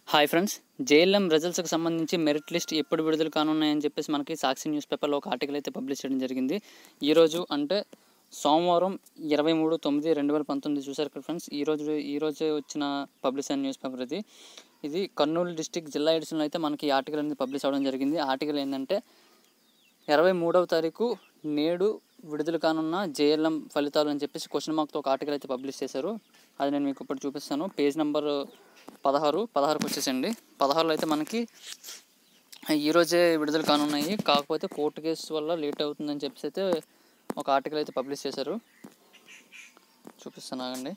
hi friends JLM రిజల్ట్స్కి సంబంధించి merit list ఎప్పుడు విడుదల కానున్నాయని చెప్పేసి మనకి సాక్షి న్యూస్ పేపర్లో ఒక ఆర్టికల్ అయితే పబ్లిష్ చేయడం జరిగింది ఈరోజు అంటే సోమవారం ఇరవై మూడు తొమ్మిది రెండు వేల పంతొమ్మిది చూసారు కదా ఫ్రెండ్స్ ఈరోజు ఈరోజే వచ్చిన పబ్లిష్ అయిన న్యూస్ పేపర్ ఇది ఇది కర్నూలు డిస్టిక్ జిల్లా ఎడిషన్లో అయితే మనకి ఈ ఆర్టికల్ అనేది పబ్లిష్ అవ్వడం జరిగింది ఆర్టికల్ ఏంటంటే ఇరవై మూడవ తారీఖు నేడు విడుదల కానున్న జేఎల్ఎం ఫలితాలు అని చెప్పేసి క్వశ్చన్ మార్క్తో ఒక ఆర్టికల్ అయితే పబ్లిష్ చేశారు అది నేను మీకు ఇప్పుడు చూపిస్తాను పేజ్ నెంబర్ పదహారు పదహారుకి వచ్చేసండి పదహారులో అయితే మనకి ఈరోజే విడుదల కానున్నాయి కాకపోతే కోర్టు కేసు వల్ల లేట్ అవుతుందని చెప్పేసి అయితే ఒక ఆర్టికల్ అయితే పబ్లిష్ చేశారు చూపిస్తాను ఆగండి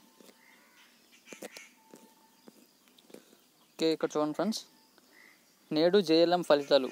ఓకే ఇక్కడ చూడండి ఫ్రెండ్స్ నేడు జేఎల్ఎం ఫలితాలు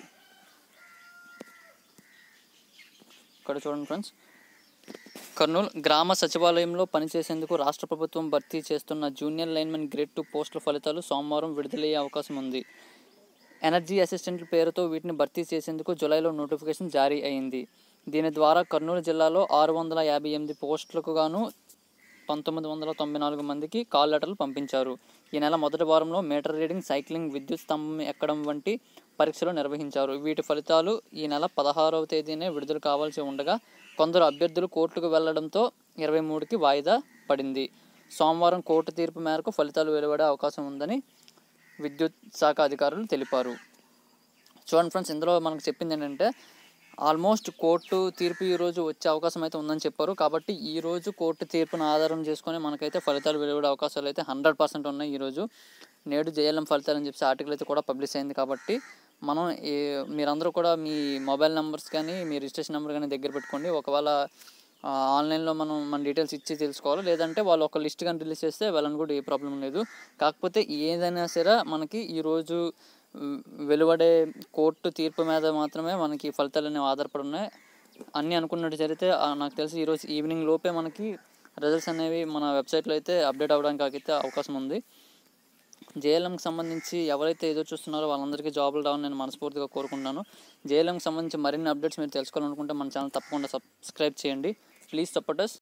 ఇక్కడ చూడండి ఫ్రెండ్స్ కర్నూలు గ్రామ సచివాలయంలో పనిచేసేందుకు రాష్ట్ర ప్రభుత్వం భర్తీ చేస్తున్న జూనియర్ లైన్మెన్ గ్రేడ్ టూ పోస్టుల ఫలితాలు సోమవారం విడుదలయ్యే అవకాశం ఉంది ఎనర్జీ అసిస్టెంట్ల పేరుతో వీటిని భర్తీ చేసేందుకు జూలైలో నోటిఫికేషన్ జారీ అయింది దీని ద్వారా కర్నూలు జిల్లాలో ఆరు వందల యాభై ఎనిమిది పోస్టులకు గాను పంతొమ్మిది వందల తొంభై నాలుగు మందికి కాల్ లెటర్లు పంపించారు ఈ నెల మొదటి వారంలో మీటర్ రీడింగ్ సైక్లింగ్ విద్యుత్ స్తంభం ఎక్కడం వంటి పరీక్షలు నిర్వహించారు వీటి ఫలితాలు ఈ నెల పదహారవ తేదీనే విడుదల కావాల్సి ఉండగా కొందరు అభ్యర్థులు కోర్టుకు వెళ్లడంతో ఇరవై మూడుకి వాయిదా పడింది సోమవారం కోర్టు తీర్పు మేరకు ఫలితాలు వెలువడే అవకాశం ఉందని విద్యుత్ శాఖ అధికారులు తెలిపారు చూడండి ఫ్రెండ్స్ ఇందులో మనకు చెప్పింది ఏంటంటే ఆల్మోస్ట్ కోర్టు తీర్పు ఈ రోజు వచ్చే అవకాశం అయితే ఉందని చెప్పారు కాబట్టి ఈ రోజు కోర్టు తీర్పును ఆధారం చేసుకొని మనకైతే ఫలితాలు వెలువడే అవకాశాలు అయితే హండ్రెడ్ పర్సెంట్ ఉన్నాయి ఈరోజు నేడు జేఎల్ఎం ఫలితాలు అని చెప్పి ఆర్టికల్ అయితే కూడా పబ్లిష్ అయింది కాబట్టి మనం ఈ మీరందరూ కూడా మీ మొబైల్ నెంబర్స్ కానీ మీ రిజిస్ట్రేషన్ నెంబర్ కానీ దగ్గర పెట్టుకోండి ఒకవేళ ఆ, ఆన్లైన్లో మనం మన డీటెయిల్స్ ఇచ్చి తెలుసుకోవాలి లేదంటే వాళ్ళు ఒక లిస్ట్ కానీ రిలీజ్ చేస్తే వాళ్ళని కూడా ఏ ప్రాబ్లం లేదు కాకపోతే ఏదైనా సరే మనకి ఈరోజు ఉమ్, వెలువడే కోర్టు తీర్పు మీద మాత్రమే మనకి ఫలితాలు అనేవి ఆధారపడి ఉన్నాయి అన్నీ అనుకున్నట్టు జరిగితే ఆ, నాకు తెలిసి ఈరోజు ఈవినింగ్ లోపే మనకి రిజల్ట్స్ అనేవి మన వెబ్సైట్లో అయితే అప్డేట్ అవ్వడానికి అయితే అవకాశం ఉంది జేఎల్ఎంకి సంబంధించి ఎవరైతే ఎదురు చూస్తున్నారో వాళ్ళందరికీ జాబులు రావాలని నేను మనస్ఫూర్తిగా కోరుకుంటున్నాను జేఎల్ఎంకి సంబంధించి మరిన్ని అప్డేట్స్ మీరు తెలుసుకోవాలనుకుంటే మన ఛానల్ తప్పకుండా సబ్స్క్రైబ్ చేయండి ప్లీజ్ సపోర్ట్ అస్